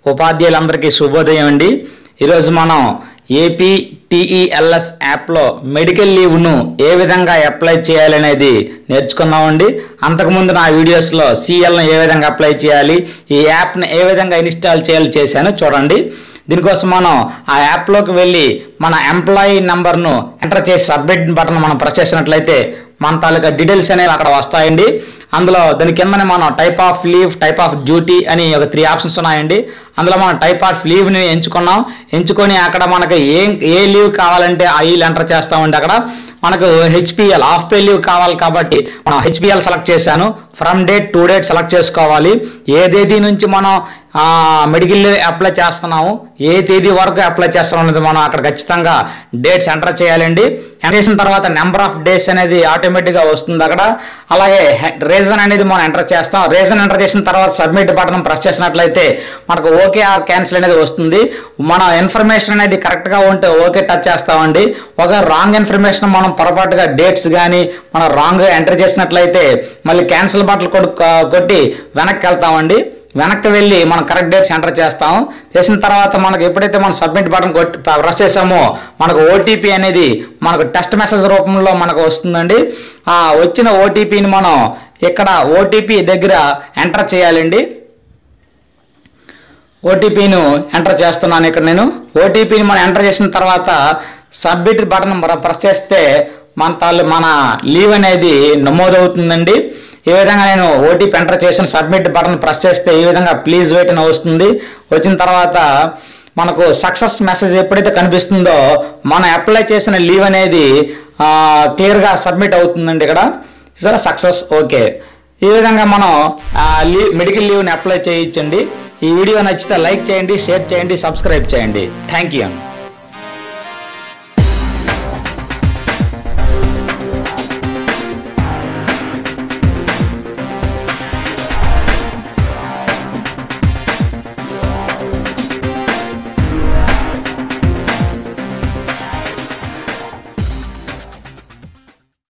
ఉపాధ్యాయులందరికీ శుభోదయం అండి ఈరోజు మనం ఏపీ టీఈఎల్ఎస్ యాప్లో మెడికల్ లీవ్ను ఏ విధంగా అప్లై చేయాలనేది నేర్చుకున్నామండి అంతకుముందు నా వీడియోస్లో సిఎల్ను ఏ విధంగా అప్లై చేయాలి ఈ యాప్ని ఏ విధంగా ఇన్స్టాల్ చేయాలి చేశాను చూడండి దీనికోసం మనం ఆ యాప్లోకి వెళ్ళి మన ఎంప్లాయీ నెంబర్ను ఎంటర్ చేసి సబ్మిట్ బటన్ మనం ప్రెస్ చేసినట్లయితే మన తాలూకా డీటెయిల్స్ అనేవి అక్కడ వస్తాయండి అందులో దాని కిందనే మనం type of leave type of duty అని ఒక త్రీ ఆప్షన్స్ ఉన్నాయండి అందులో మనం టైప్ ఆఫ్ లీవ్ని ఎంచుకున్నాం ఎంచుకొని అక్కడ మనకి ఏ ఏ లీవ్ కావాలంటే ఆ లీవ్ ఎంటర్ చేస్తామండి అక్కడ మనకు హెచ్పిఎల్ హాఫ్ పే లీవ్ కావాలి కాబట్టి మనం హెచ్పిఎల్ సెలెక్ట్ చేశాను from date to date select చేసుకోవాలి ఏ తేదీ నుంచి మనం మెడికల్ లీవ్ అప్లై చేస్తున్నాము ఏ తేదీ వరకు అప్లై చేస్తాం అనేది మనం అక్కడ ఖచ్చితంగా డేట్స్ ఎంటర్ చేయాలండి ఎంటర్ చేసిన తర్వాత నెంబర్ ఆఫ్ డేస్ అనేది ఆటోమేటిక్గా వస్తుంది అక్కడ అలాగే రీజన్ అనేది మనం ఎంటర్ చేస్తాం రీజన్ ఎంటర్ చేసిన తర్వాత సబ్మిట్ బటన్ ప్రెస్ చేసినట్లయితే మనకు ఓకే ఆర్ క్యాన్సిల్ అనేది వస్తుంది మన ఇన్ఫర్మేషన్ అనేది కరెక్ట్గా ఉంటే ఓకే టచ్ చేస్తామండి ఒక రాంగ్ ఇన్ఫర్మేషన్ మనం పొరపాటుగా డేట్స్ కానీ మనం రాంగ్ ఎంటర్ చేసినట్లయితే మళ్ళీ క్యాన్సిల్ బటన్ కొట్టి వెనక్కి వెళ్తామండి వెనక్కి వెళ్ళి మనం కరెక్ట్ డేట్స్ ఎంటర్ చేస్తాం చేసిన తర్వాత మనకు ఎప్పుడైతే మనం సబ్మిట్ బటన్ కొట్టి ప్రెస్ చేసామో మనకు ఓటీపీ అనేది మనకు టెక్స్ట్ మెసేజ్ రూపంలో మనకు వస్తుందండి ఆ వచ్చిన ఓటీపీని మనం ఇక్కడ ఓటీపీ దగ్గర ఎంటర్ చేయాలండి ఓటీపీను ఎంటర్ చేస్తున్నాను ఇక్కడ నేను ఓటీపీని మనం ఎంటర్ చేసిన తర్వాత సబ్మిట్ బటన్ ప్రెస్ చేస్తే మన తాళ్ళు మన లీవ్ అనేది నమోదవుతుందండి ఈ విధంగా నేను ఓటీపీ ఎంటర్ చేసిన సబ్మిట్ బటన్ ప్రెస్ చేస్తే ఈ విధంగా ప్లీజ్ వెయిట్ అని వస్తుంది వచ్చిన తర్వాత మనకు సక్సెస్ మెసేజ్ ఎప్పుడైతే కనిపిస్తుందో మనం అప్లై చేసిన లీవ్ అనేది క్లియర్గా సబ్మిట్ అవుతుందండి ఇక్కడ సరే సక్సెస్ ఓకే ఈ విధంగా మనం లీవ్ మెడికల్ లీవ్ని అప్లై చేయించండి ఈ వీడియో నచ్చితే లైక్ చేయండి షేర్ చేయండి సబ్స్క్రైబ్ చేయండి థ్యాంక్ యూ